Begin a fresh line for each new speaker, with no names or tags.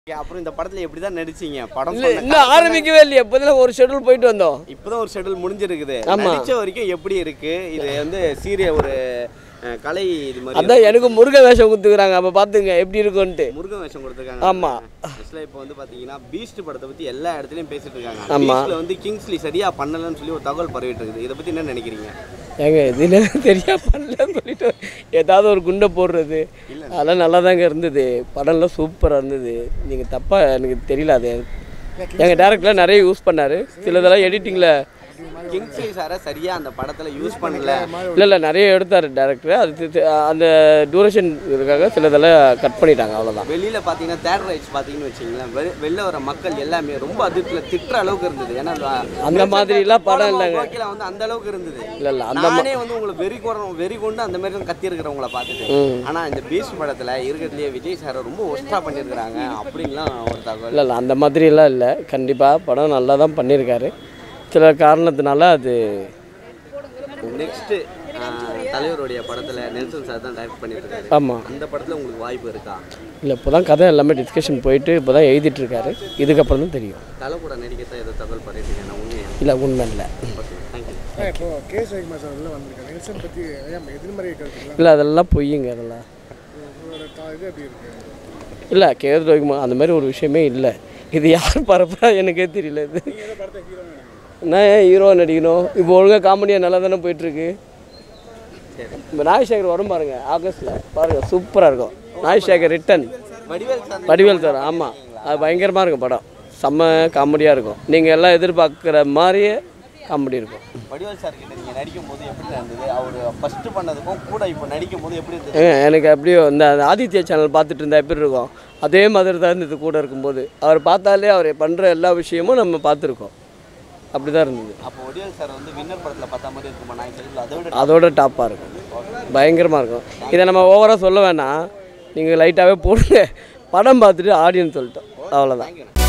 அப்புறம் இந்த படத்துல எப்படி தான் நடிச்சீங்க படம்
இல்லை இன்னும் ஆரம்பிக்கவே இல்லையா இப்போதான் ஒரு ஷெட்யூல் போயிட்டு வந்தோம்
இப்போதான் ஒரு ஷெட்யூல் முடிஞ்சிருக்குது
ஆமா.
நடிச்ச வரைக்கும் எப்படி இருக்கு இது வந்து சீரிய ஒரு அஹ், கலை இது மாதிரி
அதான் எனக்கு முருக வேஷம் கொடுத்துக்கிறாங்க அப்போ பார்த்துங்க எப்படி இருக்கும்ன்ட்டு
முருகன் வேஷம் கொடுத்துருக்காங்க
ஆமா.
ஆக்சுவலாக இப்போ வந்து பார்த்தீங்கன்னா பீஸ்ட் படத்தை பற்றி எல்லா இடத்துலையும் பேசிட்டு இருக்காங்க
ஆமா.
பீஸ்ட்ல வந்து கிங்ஸ்லி சரியா பண்ணலன்னு சொல்லி ஒரு தகவல் பரவிட்டு இருக்குது இதை பற்றி என்ன நினைக்கிறீங்க
ஏங்க இதில் தெரியா பண்ணலன்னு சொல்லிட்டு ஏதாவது ஒரு குண்டை போடுறது அதெல்லாம் நல்லா தாங்க இருந்தது படம்லாம் சூப்பராக இருந்தது நீங்கள் தப்பாக எனக்கு தெரியல அது எங்கள் டேரக்டர்லாம் நிறைய யூஸ் பண்ணார் சிலதெல்லாம் எடிட்டிங்கில்
கிங்ஸ்லி சாரை சரியா அந்த படத்துல யூஸ் பண்ணல
இல்லை இல்லை நிறைய எடுத்தார் டேரக்டர் அது தி- தி- அந்த டூரேஷன் இதுக்காக சிலதெல்லாம் கட் பண்ணிட்டாங்க அவ்வளோதான்
வெளியில பாத்தீங்கன்னா தேட்டர் ரைட்ஸ் பாத்தீங்கன்னு வச்சுங்களேன் வெ- வெளில வர மக்கள் எல்லாமே ரொம்ப அதிர்ச்சியில் திட்டுற அளவுக்கு இருந்தது ஏன்னா
அந்த மாதிரிலாம் படம் இல்லைங்க
கோகிலா வந்து அந்த அளவுக்கு இருந்தது
இல்லை இல்லை அந்த
நானே வந்து உங்களை வெறி கொண்டு வெறி கொண்டு அந்த மாதிரி கத்தி இருக்கிறவங்கள பார்த்துட்டு
ம்.
ஆனா இந்த பீஸ் படத்துல இருக்கிறதுலயே விஜய் சாரை ரொம்ப ஒஸ்டா பண்ணியிருக்கிறாங்க அப்படின்லாம் ஒரு தகவல்
இல்லை இல்லை அந்த மாதிரிலாம் இல்லை கண்டிப்பாக படம் நல்லா தான் பண்ணியிருக்காரு சில காரணத்தினால அது
நெக்ஸ்ட் தலைவருடைய படத்துல நெல்சன் சார் தான் டைரக்ட் பண்ணிட்டு இருக்காரு
ஆமாம்
அந்த படத்துல உங்களுக்கு வாய்ப்பு இருக்கா
இல்லை இப்போ தான் கதை எல்லாமே டிஸ்கஷன் போயிட்டு இப்போ தான் எழுதிட்டு இருக்காரு இதுக்கப்புறம் தான் தெரியும்
தலை கூட நடிக்கத்தான் ஏதோ தகவல் பண்ணிட்டு இருக்கேன் உண்மையா
இல்லை உண்மை இல்லை
ஓகே தேங்க்யூ
இப்போ கே சிவகுமார் சார் உள்ள வந்திருக்காரு நெல்சன் பற்றி ஏன் எதிர்மறை கருத்துக்கலாம்
இல்லை அதெல்லாம் பொய்யுங்க அதெல்லாம்
உங்களோட தா- இது எப்படி இருக்கு
இல்லை கேது ரோகிமா அந்த மாதிரி ஒரு விஷயமே இல்லை இது யார் பரப்புறா எனக்கே தெரியல இது
ஏதோ படத்தை ஹீரோ
நான் ஏன் ஹீரோ நடிக்கணும் இப்போ ஒழுங்காக காமெடியாக நல்லா தானே போயிட்டுருக்கு இப்போ நாய்சேகர் வரும் பாருங்க ஆகஸ்ட்டில் பாருங்கள் சூப்பராக இருக்கும் Naisekar return
Vadivel sir
Vadivel sir ஆமாம் அது பயங்கரமாக இருக்கும் படம் செம்ம காமெடியாக இருக்கும் நீங்கள் எல்லாம் எதிர்பார்க்குற மாதிரியே காமெடி இருக்கும்
வடிவேல் சார் கிட்ட நீங்க நடிக்கும் போது எப்படி இருந்தது அவர் ஃபர்ஸ்ட் பண்ணதுக்கும் கூட இப்போ நடிக்கும் போது எப்படி இருந்தது
ஏங்க எனக்கு அப்படியே இந்த அந்த ஆதித்யா சேனல் பார்த்துட்டு இருந்தா எப்படி இருக்கும் அதே மாதிரி தான் இருந்தது கூட இருக்கும்போது அவர் பார்த்தாலே அவர் பண்ணுற எல்லா விஷயமும் நம்ம பார்த்துருக்கோம் அப்படி தான் இருந்தது
அப்போ வடிவேல் சார் வந்து வின்னர் படத்துல பார்த்தா மாதிரி இருக்குமா நான் சொல்லல அதை விட
அதோட டாப்பாக இருக்கும் பயங்கரமாக இருக்கும் இதை நம்ம ஓவராக சொல்ல வேணாம் நீங்கள் லைட்டாகவே போடுங்க படம் பார்த்துட்டு ஆடியன்ஸ் சொல்லிட்டோம் அவ்வளோதான்
தேங்க்யூ